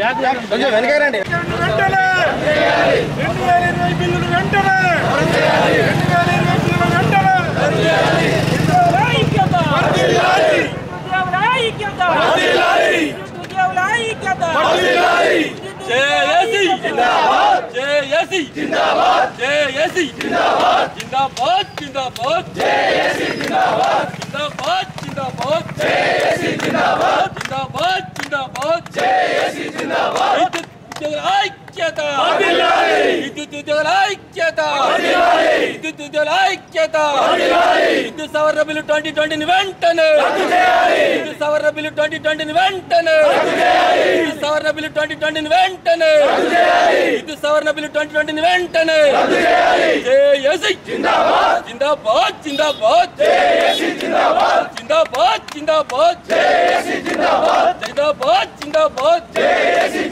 కొంచెం వెనకరండి వెంటనే రెండు వేల ఇరవై బిల్లులు వెంటనే రెండు వేల ఇరవై బిల్లులు వెంటనే జేఏసీ జిందాబాద్ జేఏసీ జిందాబాద్ జేఏసీ జిందాబాద్ జిందాబాద్ జిందాబాద్ జేఏసీ జిందాబాద్ జిందాబాద్ జిందాబాద్ జేఏసీ జిందాబాద్ జిందాబాద్ జిందాబాద్ జేఏసీ జిందాబాద్ విద్యుత్ ఉద్యోగుల ఐక్యత విద్యుత్ ఉద్యోగుల ఐక్యత విద్యుత్ ఉద్యోగుల ఐక్యత విద్యుత్ సవరణ బిల్లు ట్వంటీ ట్వంటీని వెంటనే విద్యుత్ సవరణ బిల్లు ట్వంటీ ట్వంటీని వెంటనే విద్యుత్ సవరణ బిల్లు ట్వంటీ ట్వంటీని వెంటనే విద్యుత్ సవరణ బిల్లు ట్వంటీ ట్వంటీని వెంటనే జేఏసీ జిందాబాద్ జిందాబాద్ జిందాబాద్ జేఏసీ జిందాబాద్ జిందాబాద్ జిందాబాద్ జేఏసీ జిందాబాద్ జిందాబాద్ జిందాబాద్ జేఏసీ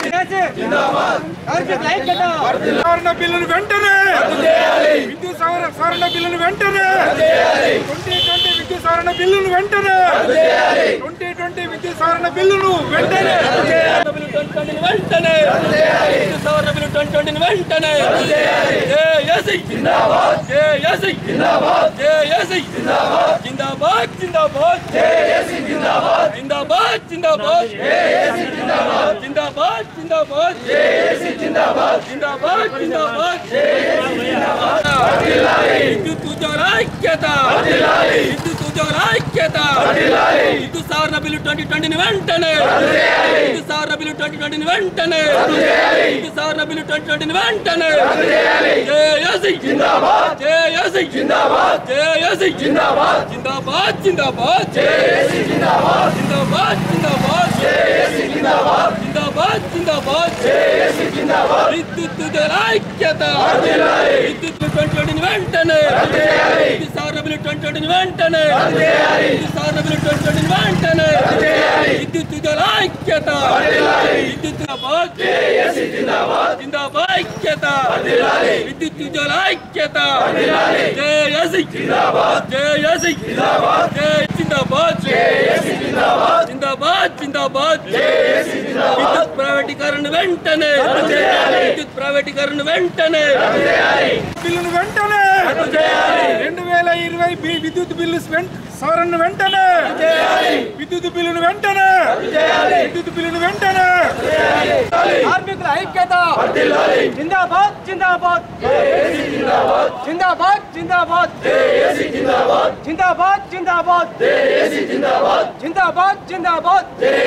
సవరణ బిల్లులు వెంటనే విద్యుత్ సవరణ సవరణ బిల్లులు వెంటనే ట్వంటీ ట్వంటీ విద్యుత్ సవరణ బిల్లులు వెంటనే ట్వంటీ ట్వంటీ విద్యుత్ సవరణ బిల్లులు వెంటనే వెంటనే విద్యుత్ సవరణ బిల్లు ట్వంటీ ట్వంటీని వెంటనే జేఏసీ జిందాబాద్ జేఏసీ జిందాబాద్ జేఏసీ జిందాబాద్ జిందాబాద్ జిందాబాద్ జేఏసీ జిందాబాద్ జిందాబాద్ జిందాబాద్ జేఏసీ జిందాబాద్ జిందాబాద్ జిందాబాద్ జేఏసీ జిందాబాద్ జిందాబాద్ జిందాబాద్ జేఏసీ జిందాబాద్ విద్యుత్ ఉద్యోగుల ఐక్యత విద్యుత్ ఉద్యోగుల ఐక్యత విద్యుత్ సవరణ బిల్లు ట్వంటీ ట్వంటీని వెంటనే విద్యుత్ సవరణ బిల్లు ట్వంటీ ట్వంటీని వెంటనే విద్యుత్ సవరణ బిల్లు ట్వంటీ ట్వంటీని వెంటనే జేఏసీ జిందాబాద్ జేఏసీ జిందాబాద్ జేఏసీ జిందాబాద్ జిందాబాద్ జిందాబాద్ జేఏసీ జిందాబాద్ జిందాబాద్ జిందాబాద్ జేఏసీ జిందాబాద్ జిందాబాద్ జిందాబాద్ జేఏసీ జిందాబాద్ విద్యుత్ ఉద్యోగుల ఐక్యత విద్యుత్ ట్వంటీ ట్వంటీని వెంటనే విద్యుత్ సవరణ బిల్లు ట్వంటీ ట్వంటీని వెంటనే విద్యుత్ సవరణ బిల్లు ట్వంటీ ట్వంటీని వెంటనే విద్యుత్ ఉద్యోగుల ఐక్యత విద్యుత్ జిందాబాద్ జేఏసీ జిందాబాద్ జిందాబాద్ ఐక్యత విద్యుత్ ఉద్యోగుల ఐక్యత జేఏసీ జిందాబాద్ జేఏసీ జిందాబాద్ జే జిందాబాద్ జేఏసీ జిందాబాద్ జిందాబాద్ జిందాబాద్ జేఏసీ జిందాబాద్ విద్యుత్ ప్రైవేటీకరణ వెంటనే విద్యుత్ ప్రైవేటీకరణ వెంటనే బిల్లులు వెంటనే రెండు వేల ఇరవై బి- విద్యుత్ బిల్లు వెం- సవరణ వెంటనే విద్యుత్ బిల్లును వెంటనే విద్యుత్ బిల్లును వెంటనే కార్మికుల ఐక్యత జిందాబాద్ జిందాబాద్ జిందాబాద్ జిందాబాద్ జిందాబాద్ జిందాబాద్ జిందాబాద్ జిందాబాద్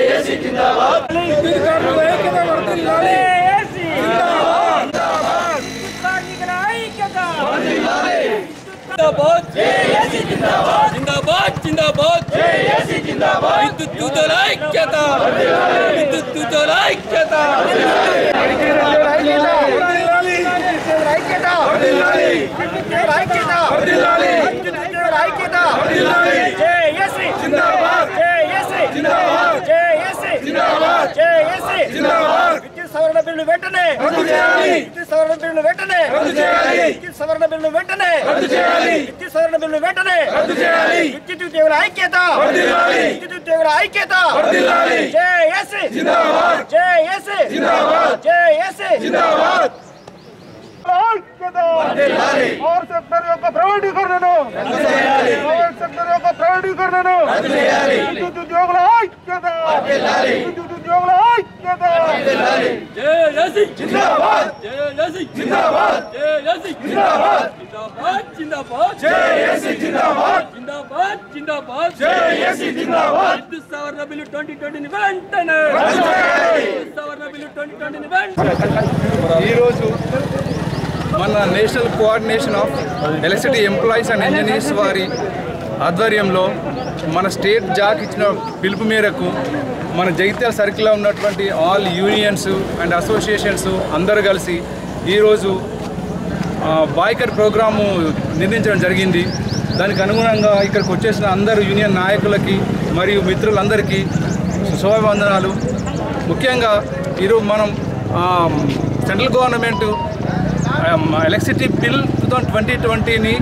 విద్యుత్ కార్మికుల ఐక్యత వర్ధిల్లాలి. జిందాబాద్ జేఏసీ జిందాబాద్ జిందాబాద్ జిందాబాద్ జేఏసీ జిందాబాద్ విద్యుత్ ఉద్యోగుల ఐక్యత విద్యుత్ ఉద్యోగుల ఐక్యత వర్ధిల్లాలి. జిందాబాద్ విద్యుత్ సవరణ బిల్లు వెంటనే రద్దు చేయాలి. విద్యుత్ సవరణ బిల్లు వెంటనే రద్దు చేయాలి. విద్యుత్ సవరణ బిల్లు వెంటనే రద్దు చేయాలి. విద్యుత్ సవరణ బిల్లు వెంటనే రద్దు చేయాలి. విద్యుత్ ఉద్యోగుల ఐక్యత వర్ధిల్లాలి. విద్యుత్ ఉద్యోగుల ఐక్యత వర్ధిల్లాలి. జేఏసీ జిందాబాద్. జేఏసీ జిందాబాద్. జేఏసీ జిందాబాద్ పవర్ సెక్టర్ యొక్క ప్రైవేటీకరణను పవర్ సెక్టర్ యొక్క ప్రైవేటీకరణను విద్యుత్ ఉద్యోగుల ఐక్యత విద్యుత్ ఉద్యోగుల ఐక్యత జేఏసీ జిందాబాద్. జేఏసీ జిందాబాద్. జేఏసీ జిందాబాద్. జిందాబాద్ జిందాబాద్ జేఏసీ జిందాబాద్ జిందాబాద్ జిందాబాద్ జేఏసీ జిందాబాద్ విద్యుత్ సవరణ బిల్లు ట్వంటీ ట్వంటీని వెంటనే రద్దు చేయాలి. విద్యుత్ సవరణ బిల్లు ట్వంటీ ట్వంటీని వెంటనే ఈరోజు మన national coordination of electricity employees and engineers వారి ఆధ్వర్యంలో మన స్టేట్ జాక్ ఇచ్చిన పిలుపు మేరకు మన జగిత్యాల సర్కిల్లో ఉన్నటువంటి ఆల్ యూనియన్స్ అండ్ అసోసియేషన్స్ అందరూ కలిసి ఈరోజు బాయ్కట్ ప్రోగ్రాము నిర్ణయించడం జరిగింది దానికి అనుగుణంగా ఇక్కడికి వచ్చేసిన అందరు యూనియన్ నాయకులకి మరియు మిత్రులందరికీ శుభవందనాలు ముఖ్యంగా ఈరోజు మనం ఆ, central government electricity bill two thousand twenty ట్వంటీని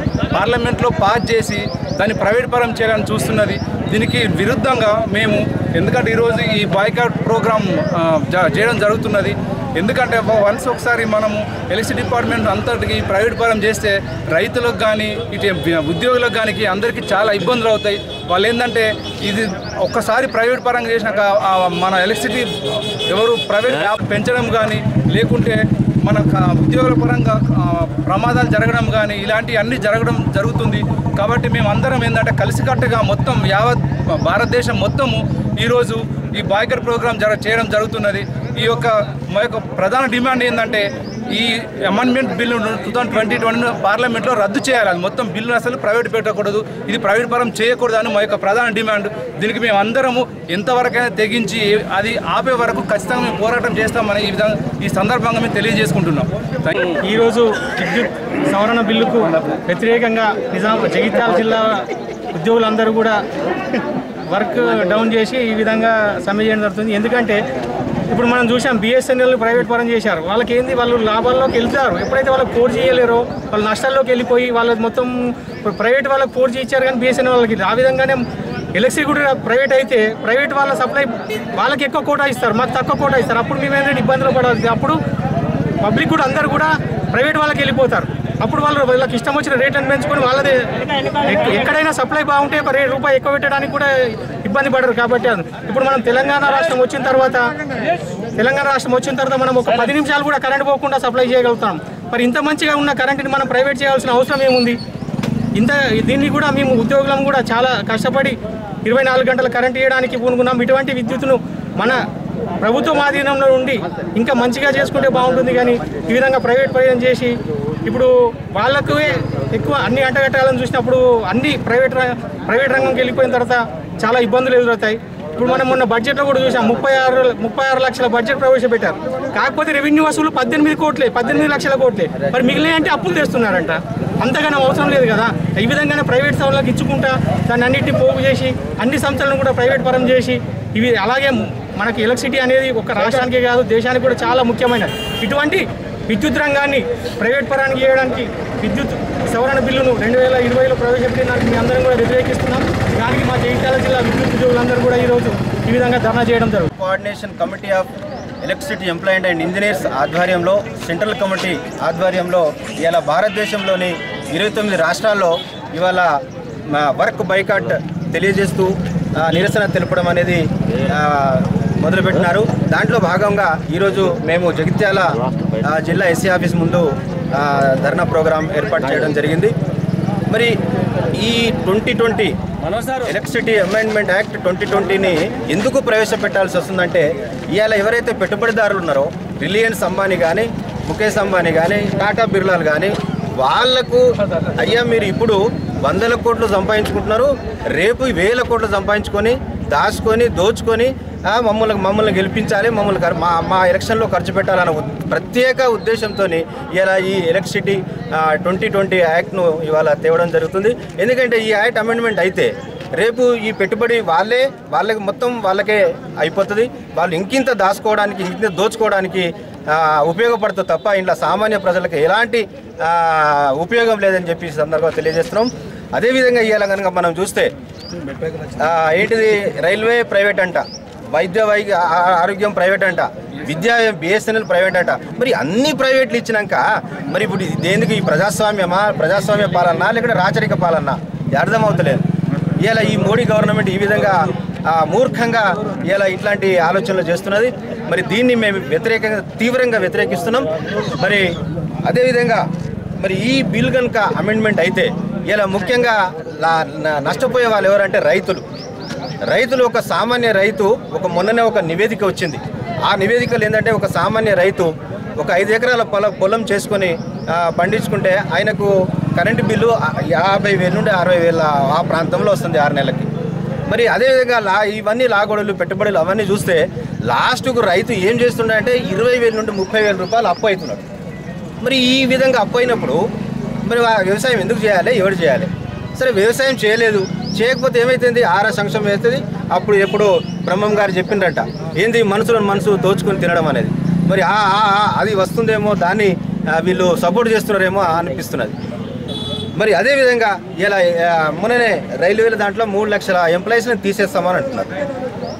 పార్లమెంట్లో పాస్ చేసి దాన్ని ప్రైవేట్ పరం చేయాలని చూస్తున్నది దీనికి విరుద్ధంగా మేము ఎందుకంటే ఈరోజు ఈ బాయ్కాట్ ప్రోగ్రామ్ ఆ, జ- చేయడం జరుగుతున్నది ఎందుకంటే వన్స్ ఒకసారి మనము ఎలక్ట్రిసిటీ డిపార్ట్మెంట్ అంతటికి ప్రైవేట్ పరం చేస్తే రైతులకు కానీ ఇటు ఉద్యోగులకు కానీ అందరికీ చాలా ఇబ్బందులు అవుతాయి వాళ్ళు ఏంటంటే ఇది ఒక్కసారి ప్రైవేట్ పరంగా చేసినాక ఆ మన ఎలక్ట్రిసిటీ ఎవరు ప్రైవేట్ యాప్ పెంచడం కానీ లేకుంటే మన క- ఉద్యోగుల పరంగా ఆ, ప్రమాదాలు జరగడం కానీ ఇలాంటివి అన్నీ జరగడం జరుగుతుంది కాబట్టి మేము అందరం ఏంటంటే కలిసికట్టుగా మొత్తం యావత్ భారతదేశం మొత్తము ఈరోజు ఈ బాయ్కర్ ప్రోగ్రామ్ జర చేయడం జరుగుతున్నది ఈ యొక్క మా యొక్క ప్రధాన డిమాండ్ ఏంటంటే ఈ amendment bill two thousand twenty twenty పార్లమెంట్లో రద్దు చేయాలి అది మొత్తం బిల్లు అసలు ప్రైవేట్ పెట్టకూడదు ఇది ప్రైవేట్ పరం చేయకూడదు అని మా యొక్క ప్రధాన డిమాండ్ దీనికి మేము అందరము ఎంతవరకైనా తెగించి అది ఆపే వరకు ఖచ్చితంగా మేము పోరాటం చేస్తామని ఈ విధంగా ఈ సందర్భంగా మేము తెలియజేసుకుంటున్నాం థ్యాంక్ యూ ఈరోజు విద్యుత్ సవరణ బిల్లుకు వ్యతిరేకంగా నిజాం జగిత్యాల జిల్లా ఉద్యోగులందరూ కూడా వర్క్ డౌన్ చేసి ఈ విధంగా సమ్మె చేయడం జరుగుతుంది ఎందుకంటే ఇప్పుడు మనం చూసాం బిఎస్ఎన్ఎల్ ప్రైవేట్ పరం చేశారు వాళ్ళకి ఏంది వాళ్ళు లాభాల్లోకి వెళ్తారు ఎప్పుడైతే వాళ్ళకి ఫోర్ చేయలేరో వాళ్ళు నష్టాల్లోకి వెళ్ళిపోయి వాళ్ళకి మొత్తం ఇప్పుడు ప్రైవేట్ వాళ్ళకి ఫోర్ జీ ఇచ్చారు కానీ బిఎస్ఎన్ఎల్ వాళ్ళకి ఆ విధంగానే ఎలక్ట్రిసిటీ కూడా ప్రైవేట్ అయితే ప్రైవేట్ వాళ్ళ సప్లై వాళ్ళకి ఎక్కువ కోటా ఇస్తారు మాకు తక్కువ కోటా ఇస్తారు అప్పుడు మేము ఏంటంటే ఇబ్బందులు పడాల్సి అప్పుడు పబ్లిక్ కూడా అందరు కూడా ప్రైవేట్ వాళ్ళకి వెళ్ళిపోతారు అప్పుడు వాళ్ళు వాళ్ళకి ఇష్టం వచ్చిన రేట్ అని పెంచుకొని వాళ్ళదే ఎక్- ఎక్కడైనా సప్లై బాగుంటే ఒక రే రూపాయి ఎక్కువ పెట్టడానికి కూడా ఇబ్బంది పడరు కాబట్టి అది. ఇప్పుడు మనం తెలంగాణ రాష్ట్రం వచ్చిన తర్వాత తెలంగాణ రాష్ట్రం వచ్చిన తర్వాత మనం ఒక పది నిమిషాలు కూడా కరెంట్ పోకుండా సప్లై చేయగలుగుతాం మరి ఇంత మంచిగా ఉన్న కరెంట్ని మనం ప్రైవేట్ చేయాల్సిన అవసరం ఏముంది ఇంత దీన్ని కూడా మేము ఉద్యోగులం కూడా చాలా కష్టపడి ఇరవై నాలుగు గంటల కరెంట్ ఇవ్వడానికి పూనుకున్నాం ఇటువంటి విద్యుత్తును మన ప్రభుత్వం ఆధీనంలో ఉండి ఇంకా మంచిగా చేసుకుంటే బాగుంటుంది కానీ ఈ విధంగా ప్రైవేట్ పర్యం చేసి ఇప్పుడు వాళ్ళకు ఎక్కువ అన్ని అంటగట్టాలని చూసినప్పుడు అన్ని ప్రైవేట్ ర- ప్రైవేట్ రంగంకి వెళ్ళిపోయిన తర్వాత చాలా ఇబ్బందులు ఎదురవుతాయి ఇప్పుడు మనం మొన్న బడ్జెట్లో కూడా చూసాం ముప్పై ఆరు ముప్పై ఆరు లక్షల బడ్జెట్ ప్రవేశపెట్టారు కాకపోతే రెవెన్యూ వసూలు పద్దెనిమిది కోట్లే పద్దెనిమిది లక్షల కోట్లే మరి మిగిలిన అంటే అప్పులు తెస్తున్నారంట అంతగానో అవసరం లేదు కదా ఈ విధంగానే ప్రైవేట్ సంస్థలకు ఇచ్చుకుంటా దాన్ని అన్నింటినీ పోగు చేసి అన్ని సంస్థలను కూడా ప్రైవేట్ పరం చేసి ఇవి అలాగే మనకి ఎలక్ట్రిసిటీ అనేది ఒక రాష్ట్రానికే కాదు దేశానికి కూడా చాలా ముఖ్యమైనది ఇటువంటి విద్యుత్ రంగాన్ని ప్రైవేట్ పరానికి చేయడానికి విద్యుత్ సవరణ బిల్లును రెండు వేల ఇరవైలో ప్రవేశపెట్టిన దానికి మీ అందరం కూడా వ్యతిరేకిస్తున్నాం దానికి మా జగిత్యాల జిల్లా విద్యుత్ ఉద్యోగులందరూ కూడా ఈరోజు ఈ విధంగా ధర్నా చేయడం జరుగుతుంది coordination committee of electricity employment and engineers ఆధ్వర్యంలో సెంట్రల్ కమిటీ ఆధ్వర్యంలో ఇవాళ భారతదేశంలోని ఇరవై తొమ్మిది రాష్ట్రాల్లో ఇవాళ మా వర్క్ బైకాట్ తెలియజేస్తూ ఆ, నిరసన తెలపడం అనేది ఆ, మొదలుపెట్టినారు దాంట్లో భాగంగా ఈరోజు మేము జగిత్యాల ఆ, జిల్లా ఎస్సీ ఆఫీస్ ముందు ఆ, ధర్నా ప్రోగ్రాం ఏర్పాటు చేయడం జరిగింది మరి ఈ twenty twenty electricity amendment act twenty ట్వంటీని ఎందుకు ప్రవేశపెట్టాల్సి వస్తుందంటే ఇవాళ ఎవరైతే పెట్టుబడిదారులు ఉన్నారో రిలయన్స్ అంబానీ కానీ ముఖేష్ అంబానీ కానీ టాటా బిర్లాలు కానీ వాళ్లకు అయ్యా మీరు ఇప్పుడు వందల కోట్లు సంపాదించుకుంటున్నారు రేపు వేల కోట్లు సంపాదించుకొని దాచుకొని దోచుకొని ఆ, మమ్మల్ని మమ్మల్ని గెలిపించాలి మమ్మల్ని ఖర్- మా మా ఎలక్షన్లో ఖర్చు పెట్టాలన్న ఉద్- ప్రత్యేక ఉద్దేశంతో ఇలా ఈ ఎలక్ట్రిసిటీ ట్వంటీ ట్వంటీ యాక్ట్ను ఇవాళ తేవడం జరుగుతుంది ఎందుకంటే ఈ యాక్ట్ అమెండ్మెంట్ అయితే రేపు ఈ పెట్టుబడి వాళ్ళే వాళ్ళకి మొత్తం వాళ్ళకే అయిపోతుంది వాళ్ళు ఇంకింత దాచుకోవడానికి ఇంకింత దోచుకోవడానికి ఆ, ఉపయోగపడుతుంది తప్ప ఇంట్లో సామాన్య ప్రజలకు ఎలాంటి ఆ, ఉపయోగం లేదని చెప్పి ఈ సందర్భంగా తెలియజేస్తున్నాం అదేవిధంగా ఇవాళ కనుక మనం చూస్తే ఆ, ఏంటిది రైల్వే ప్రైవేట్ అంట వైద్య వైద్య ఆ- ఆ- ఆరోగ్యం ప్రైవేట్ అంట విద్యా బిఎస్ఎన్ఎల్ ప్రైవేట్ అంట మరి అన్ని ప్రైవేట్లు ఇచ్చినాక మరి ఇప్పుడు ఇది దేనికి ఈ ప్రజాస్వామ్యమా ప్రజాస్వామ్య పాలన లేకుంటే రాచరిక పాలన ఇది అర్థమవుతలేదు ఇలా ఈ మోడీ గవర్నమెంట్ ఈ విధంగా ఆ, మూర్ఖంగా ఇలా ఇట్లాంటి ఆలోచనలు చేస్తున్నది మరి దీన్ని మేము వ్యతిరేకంగా తీవ్రంగా వ్యతిరేకిస్తున్నాం మరి అదేవిధంగా మరి ఈ బిల్ కనుక అమెండ్మెంట్ అయితే ఇలా ముఖ్యంగా లా- న- నష్టపోయే వాళ్ళు ఎవరంటే రైతులు రైతులు ఒక సామాన్య రైతు ఒక మొన్ననే ఒక నివేదిక వచ్చింది ఆ నివేదికలు ఏంటంటే ఒక సామాన్య రైతు ఒక ఐదు ఎకరాల పొలం పొలం చేసుకొని ఆ, పండించుకుంటే ఆయనకు కరెంటు బిల్లు ఆ, యాభై వేల నుండి అరవై వేల ఆ ప్రాంతంలో వస్తుంది ఆరు నెలలకి మరి అదేవిధంగా లా ఇవన్నీ లాగొడలు పెట్టుబడులు అవన్నీ చూస్తే లాస్ట్కు రైతు ఏం చేస్తుండే ఇరవై వేల నుండి ముప్పై వేల రూపాయలు అప్పు అవుతున్నాడు మరి ఈ విధంగా అప్పు అయినప్పుడు మరి ఆ వ్యవసాయం ఎందుకు చేయాలి ఎవరు చేయాలి సరే వ్యవసాయం చేయలేదు చేయకపోతే ఏమైతుంది ఆహార సంక్షేమం అవుతుంది అప్పుడు ఎప్పుడు బ్రహ్మం గారు చెప్పిండ్రంట ఏంది మనసులను మనసు దోచుకొని తినడం అనేది మరి ఆ ఆ, ఆ, అది వస్తుందేమో దాన్ని ఆ, వీళ్ళు సపోర్ట్ చేస్తున్నారేమో అనిపిస్తున్నది మరి అదేవిధంగా ఇలా ఆ, మొన్ననే రైల్వేల దాంట్లో మూడు లక్షల ఎంప్లాయీస్ని తీసేస్తామని అంటున్నారు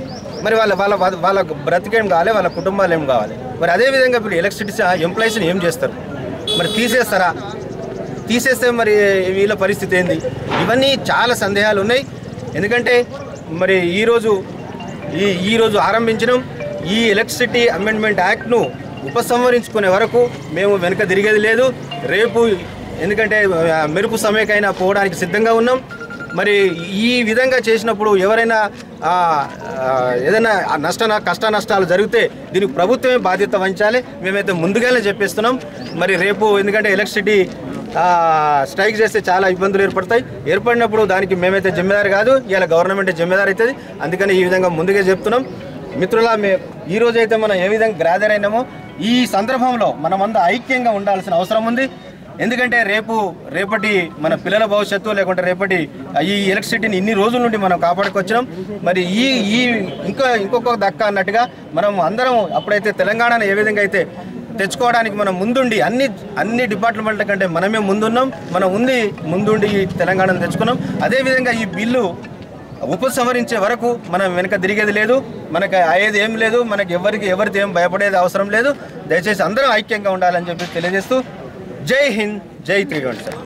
మరి వాళ్ళ వాళ్ళ వాళ్ళ- వాళ్ళ బ్రతికేం కావాలి వాళ్ళ కుటుంబాలు ఏం కావాలి మరి అదేవిధంగా ఇప్పుడు ఎలక్ట్రిసిటీ ఎంప్లాయీస్ని ఏం చేస్తారు మరి తీసేస్తారా తీసేస్తే మరి వీళ్ళ పరిస్థితి ఏంది ఇవన్నీ చాలా సందేహాలు ఉన్నాయి ఎందుకంటే మరి ఈరోజు ఈ ఈరోజు ఆరంభించడం ఈ ఎలక్ట్రిసిటీ అమెండ్మెంట్ యాక్ట్ను ఉపసంహరించుకునే వరకు మేము వెనక తిరిగేది లేదు రేపు ఎందుకంటే ఆ, మెరుపు సమయకైనా పోవడానికి సిద్ధంగా ఉన్నాం మరి ఈ విధంగా చేసినప్పుడు ఎవరైనా ఆ, ఆ, ఏదైనా ఆ నష్ట కష్ట నష్టాలు జరిగితే దీనికి ప్రభుత్వమే బాధ్యత వహించాలి మేమైతే ముందుగానే చెప్పేస్తున్నాం మరి రేపు ఎందుకంటే ఎలక్ట్రిసిటీ ఆ, స్ట్రైక్ చేస్తే చాలా ఇబ్బందులు ఏర్పడతాయి ఏర్పడినప్పుడు దానికి మేమైతే జిమ్మేదారి కాదు ఇలా గవర్నమెంట్ జిమ్మేదారి అవుతుంది అందుకని ఈ విధంగా ముందుగా చెప్తున్నాం మిత్రుల మే ఈ రోజు అయితే మనం ఏ విధంగా గ్రాదర్ అయినామో ఈ సందర్భంలో మనమంతా ఐక్యంగా ఉండాల్సిన అవసరం ఉంది ఎందుకంటే రేపు రేపటి మన పిల్లల భవిష్యత్తు లేకుంటే రేపటి ఈ ఎలక్ట్రిసిటీని ఇన్ని రోజుల నుండి మనం కాపాడుకొచ్చినాం మరి ఈ ఈ ఇంకో ఇంకొక దక్క అన్నట్టుగా మనం అందరం అప్పుడైతే తెలంగాణను ఏ విధంగా అయితే తెచ్చుకోవడానికి మనం ముందుండి అన్ని అన్ని డిపార్ట్మెంట్ల కంటే మనమే ముందున్నాం మనం ఉంది ముందుండి ఈ తెలంగాణను తెచ్చుకున్నాం అదేవిధంగా ఈ బిల్లు ఉపసంహరించే వరకు మనం వెనక తిరిగేది లేదు మనకి అయ్యేది ఏం లేదు మనకి ఎవరికి ఎవరితో ఏం భయపడేది అవసరం లేదు దయచేసి అందరం ఐక్యంగా ఉండాలని చెప్పి తెలియజేస్తూ జై హింద్ జై త్రిగోణ్ సార్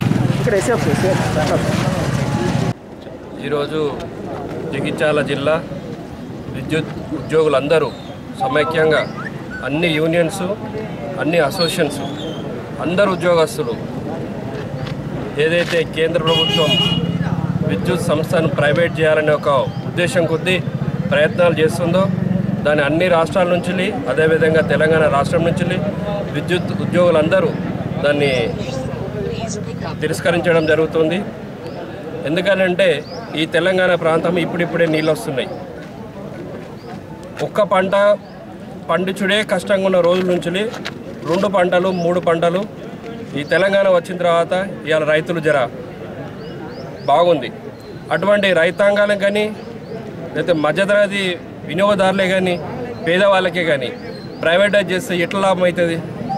ఈరోజు జగిత్యాల జిల్లా విద్యుత్ ఉద్యోగులందరూ సమైక్యంగా అన్ని యూనియన్స్ అన్ని అసోసియేషన్స్ అందరు ఉద్యోగస్తులు ఏదైతే కేంద్ర ప్రభుత్వం విద్యుత్ సంస్థను ప్రైవేట్ చేయాలనే ఒక ఉద్దేశం కొద్దీ ప్రయత్నాలు చేస్తుందో దాని అన్ని రాష్ట్రాల నుంచి అదేవిధంగా తెలంగాణ రాష్ట్రం నుంచి విద్యుత్ ఉద్యోగులందరూ దాన్ని తిరస్కరించడం జరుగుతుంది ఎందుకనంటే ఈ తెలంగాణ ప్రాంతం ఇప్పుడిప్పుడే నీళ్ళు వస్తున్నాయి ఒక్క పంట పండించుడే కష్టంగా ఉన్న రోజుల నుంచి రెండు పంటలు మూడు పంటలు ఈ తెలంగాణ వచ్చిన తర్వాత ఇవాళ రైతులు జర బాగుంది అటువంటి రైతాంగాలకు కానీ లేకపోతే మధ్యతరగతి వినియోగదారులే కానీ పేదవాళ్ళకే కానీ ప్రైవేటైజ్ చేస్తే ఎట్లా లాభం అవుతుంది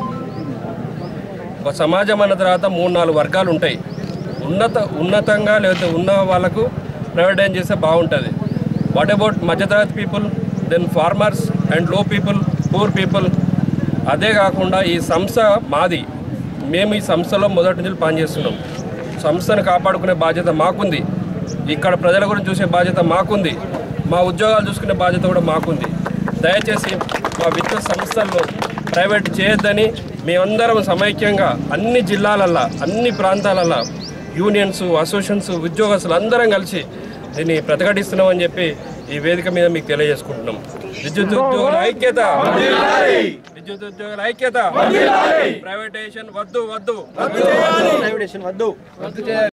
ఒక సమాజం అన్న తర్వాత మూడు నాలుగు వర్గాలు ఉంటాయి ఉన్నత ఉన్నతంగా లేకపోతే ఉన్న వాళ్ళకు ప్రైవేటైజ్ చేస్తే బాగుంటుంది వాట్ అబౌట్ మధ్యతరగతి people then farmers and low people poor people అదే కాకుండా ఈ సంస్థ మాది మేము ఈ సంస్థలో మొదటి నుంచి పనిచేస్తున్నాం సంస్థను కాపాడుకునే బాధ్యత మాకుంది ఇక్కడ ప్రజల గురించి చూసే బాధ్యత మాకుంది మా ఉద్యోగాలు చూసుకునే బాధ్యత కూడా మాకుంది దయచేసి మా విద్యుత్ సంస్థల్లో ప్రైవేట్ చేయొద్దని మేమందరం సమైక్యంగా అన్ని జిల్లాలల్లో అన్ని ప్రాంతాలల్లో యూనియన్స్ అసోసియేషన్స్ ఉద్యోగస్తులు అందరం కలిసి దీన్ని ప్రతిఘటిస్తున్నామని చెప్పి ఈ వేదిక మీద మీకు తెలియజేసుకుంటున్నాం విద్యుత్ ఉద్యోగుల ఐక్యత విద్యుత్ ఉద్యోగుల ఐక్యత ప్రైవేటైజేషన్ వద్దు వద్దు ప్రైవేటేషన్ వద్దు